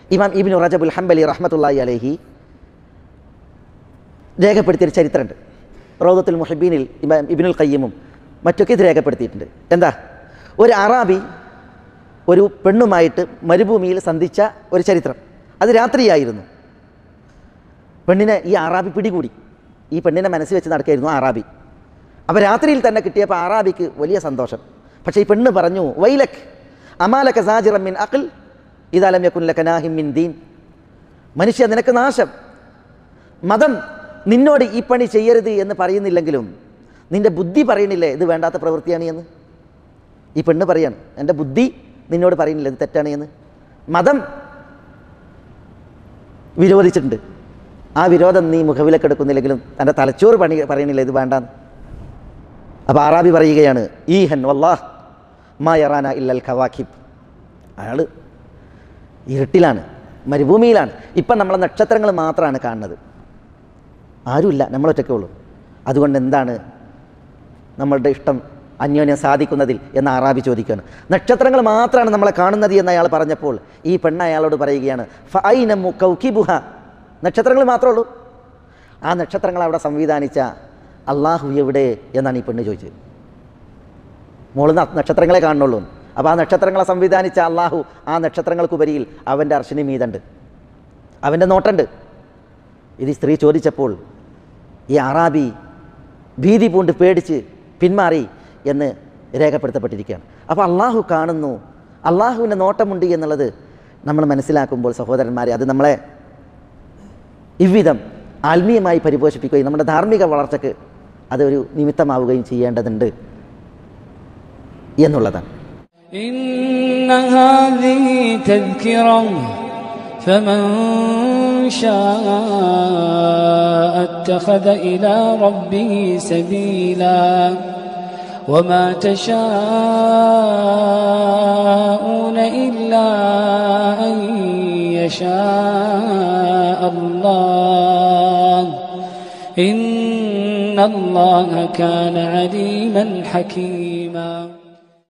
ഇമാം ഇബിൻ റജബുൽ ഹംബലി റഹ്മത്തുള്ളാഹി അലഹി രേഖപ്പെടുത്തിയൊരു ചരിത്രമുണ്ട് റൗദത്തുൽ മുഹബീനിൽ ഇമാം ഇബിനുൽ കയ്യമും മറ്റൊക്കെ ഇത് രേഖപ്പെടുത്തിയിട്ടുണ്ട് എന്താ ഒരു അറാബി ഒരു പെണ്ണുമായിട്ട് മരുഭൂമിയിൽ സന്ധിച്ച ഒരു ചരിത്രം അത് രാത്രിയായിരുന്നു പെണ്ണിനെ ഈ അറാബി പിടികൂടി ഈ പെണ്ണിനെ മനസ്സിൽ വെച്ച് നടക്കായിരുന്നു ആ അറാബി അപ്പോൾ രാത്രിയിൽ തന്നെ കിട്ടിയപ്പോൾ അറാബിക്ക് വലിയ സന്തോഷം പക്ഷേ ഈ പെണ്ണ് പറഞ്ഞു വൈലക് അമാലക സാജിറം മിൻ അഖിൽ ഇതാലം യക്കുല്ലക നാഹിം മിൻ ദീൻ മനുഷ്യ നിനക്ക് നാശം മതം നിന്നോട് ഈ പണി ചെയ്യരുത് എന്ന് പറയുന്നില്ലെങ്കിലും നിന്റെ ബുദ്ധി പറയണില്ലേ ഇത് വേണ്ടാത്ത പ്രവൃത്തിയാണ് എന്ന് ഈ പെണ്ണ് പറയാണ് എൻ്റെ ബുദ്ധി നിന്നോട് പറയുന്നില്ല ഇത് തെറ്റാണ് എന്ന് മതം വിരോധിച്ചിട്ടുണ്ട് ആ വിരോധം നീ മുഖവിലക്ക് എടുക്കുന്നില്ലെങ്കിലും തൻ്റെ തലച്ചോറ് പണി പറയണില്ല ഇത് വേണ്ടാന്ന് അപ്പോൾ ആറാബി പറയുകയാണ് ഈ ഹൻ വല്ലാഹ് മാ യറാന ഇല്ലൽ ഖവാഖിബ് അയാൾ ഇരുട്ടിലാണ് മരുഭൂമിയിലാണ് ഇപ്പം നമ്മളെ നക്ഷത്രങ്ങൾ മാത്രമാണ് കാണുന്നത് ആരുമില്ല നമ്മളൊറ്റക്കേ ഉള്ളൂ അതുകൊണ്ട് എന്താണ് നമ്മളുടെ ഇഷ്ടം അന്യോന്യം സാധിക്കുന്നതിൽ എന്ന് ആറാബി ചോദിക്കുകയാണ് നക്ഷത്രങ്ങൾ മാത്രമാണ് നമ്മളെ കാണുന്നത് എന്ന് അയാൾ പറഞ്ഞപ്പോൾ ഈ പെണ്ണ് അയാളോട് പറയുകയാണ് ഫൈനമു കൗക്കിബുഹ നക്ഷത്രങ്ങൾ മാത്രമേ ഉള്ളൂ ആ നക്ഷത്രങ്ങൾ അവിടെ സംവിധാനിച്ച അള്ളാഹു എവിടെ എന്നാണ് ഈ പെണ്ണ് ചോദിച്ചത് മോള് ന- നക്ഷത്രങ്ങളെ കാണുന്നുള്ളൂ അപ്പോൾ ആ നക്ഷത്രങ്ങളെ സംവിധാനിച്ച അള്ളാഹു ആ നക്ഷത്രങ്ങൾക്കുപരിയിൽ അവൻ്റെ അർശനി മീതുണ്ട് അവൻ്റെ നോട്ടുണ്ട് ഇത് ഈ സ്ത്രീ ചോദിച്ചപ്പോൾ ഈ അറാബി ഭീതി പൂണ്ട് പേടിച്ച് പിന്മാറി എന്ന് രേഖപ്പെടുത്തപ്പെട്ടിരിക്കുകയാണ് അപ്പോൾ അള്ളാഹു കാണുന്നു അള്ളാഹുവിൻ്റെ നോട്ടമുണ്ട് എന്നുള്ളത് നമ്മൾ മനസ്സിലാക്കുമ്പോൾ സഹോദരന്മാരെ അത് നമ്മളെ ഇவ்விധം ആത്മീയമായി പരിപോഷിപ്പിക്കുകയും നമ്മുടെ ധാർമ്മിക വളർച്ചയ്ക്ക് അതൊരു നിമിത്തമാവുകയും ചെയ്യേണ്ടതുണ്ട് എന്നുള്ളതാണ് إن هذه تذكرة فمن شاء اتخذ إلى ربه سبيلا وما تشاءون إلا أن يشاء الله إن الله كان عليما حكيما